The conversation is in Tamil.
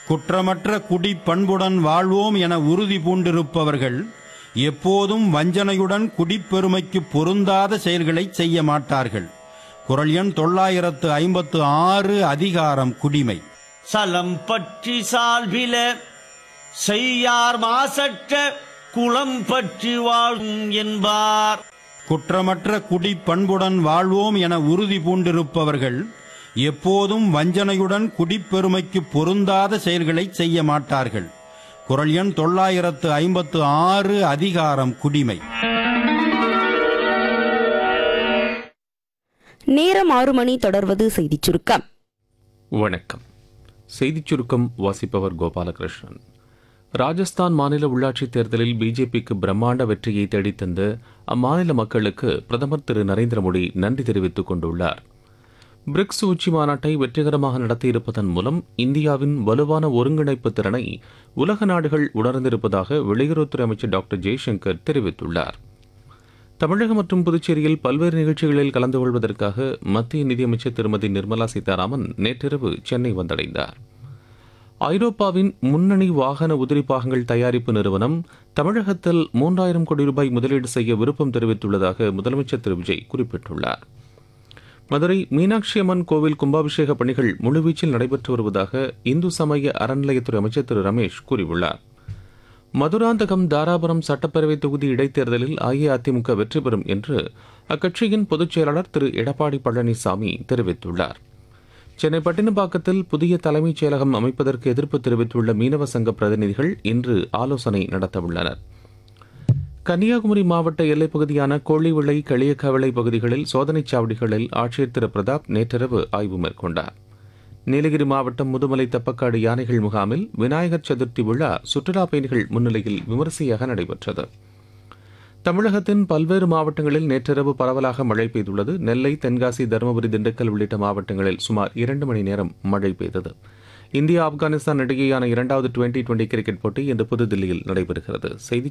குற்றமற்ற குடி பண்புடன் வாழ்வோம் என உறுதி பூண்டிருப்பவர்கள் எப்போதும் வஞ்சனையுடன் குடிப்பெருமைக்கு பொருந்தாத செயல்களை செய்ய மாட்டார்கள் குரல் எண் தொள்ளாயிரத்து ஐம்பத்து ஆறு அதிகாரம் குடிமை சலம் பற்றி சால்பில செய்யார் மாசற்ற குளம் பற்றி வாழும் என்பார் குற்றமற்ற குடி பண்புடன் வாழ்வோம் என உறுதி பூண்டிருப்பவர்கள் எப்போதும் வஞ்சனையுடன் குடிப்பெருமைக்கு பொருந்தாத செயல்களை செய்ய மாட்டார்கள் குரல் எண் தொள்ளாயிரத்து ஐம்பத்து ஆறு அதிகாரம் குடிமை நேரம் ஆறு மணி தொடர்வது செய்திச் சுருக்கம் வணக்கம் செய்திச் சுருக்கம் வாசிப்பவர் கோபாலகிருஷ்ணன் ராஜஸ்தான் மாநில உள்ளாட்சித் தேர்தலில் பிஜேபிக்கு பிரம்மாண்ட வெற்றியை தேடித்தந்த அம்மாநில மக்களுக்கு பிரதமர் திரு நரேந்திர மோடி நன்றி தெரிவித்துக் கொண்டுள்ளார் பிரிக்ஸ் உச்சி மாநாட்டை வெற்றிகரமாக நடத்தியிருப்பதன் மூலம் இந்தியாவின் வலுவான ஒருங்கிணைப்பு திறனை உலக நாடுகள் உணர்ந்திருப்பதாக வெளியுறவுத்துறை அமைச்சர் டாக்டர் ஜெய்சங்கர் தெரிவித்துள்ளார் தமிழகம் மற்றும் புதுச்சேரியில் பல்வேறு நிகழ்ச்சிகளில் கலந்து கொள்வதற்காக மத்திய நிதியமைச்சர் திருமதி நிர்மலா சீதாராமன் நேற்றிரவு சென்னை வந்தடைந்தார் ஐரோப்பாவின் முன்னணி வாகன உதிரி பாகங்கள் தயாரிப்பு நிறுவனம் தமிழகத்தில் மூன்றாயிரம் கோடி ரூபாய் முதலீடு செய்ய விருப்பம் தெரிவித்துள்ளதாக முதலமைச்சர் திரு விஜய் குறிப்பிட்டுள்ளார் மதுரை மீனாட்சி அம்மன் கோவில் கும்பாபிஷேக பணிகள் முழுவீச்சில் நடைபெற்று வருவதாக இந்து சமய அறநிலையத்துறை அமைச்சர் திரு ரமேஷ் கூறியுள்ளார் மதுராந்தகம் தாராபுரம் சட்டப்பேரவை தொகுதி இடைத்தேர்தலில் அஇஅதிமுக வெற்றி பெறும் என்று அக்கட்சியின் பொதுச் செயலாளர் திரு எடப்பாடி பழனிசாமி தெரிவித்துள்ளார் சென்னை பட்டினப்பாக்கத்தில் புதிய தலைமைச் செயலகம் அமைப்பதற்கு எதிர்ப்பு தெரிவித்துள்ள மீனவ சங்க பிரதிநிதிகள் இன்று ஆலோசனை நடத்தவுள்ளனர் கன்னியாகுமரி மாவட்ட எல்லைப் பகுதியான கோழிவிளை களியக்கவிளை பகுதிகளில் சோதனைச் சாவடிகளில் ஆட்சியர் திரு பிரதாப் நேற்றிரவு ஆய்வு மேற்கொண்டார் நீலகிரி மாவட்டம் முதுமலை தப்பக்காடு யானைகள் முகாமில் விநாயகர் சதுர்த்தி விழா சுற்றுலா பயணிகள் முன்னிலையில் விமரிசையாக நடைபெற்றது தமிழகத்தின் பல்வேறு மாவட்டங்களில் நேற்றிரவு பரவலாக மழை பெய்துள்ளது நெல்லை தென்காசி தருமபுரி திண்டுக்கல் உள்ளிட்ட மாவட்டங்களில் சுமார் இரண்டு மணி நேரம் மழை பெய்தது இந்தியா ஆப்கானிஸ்தான் இடையேயான இரண்டாவது டுவெண்டி டுவெண்டி கிரிக்கெட் போட்டி இன்று புதுதில்லியில் நடைபெறுகிறது செய்தி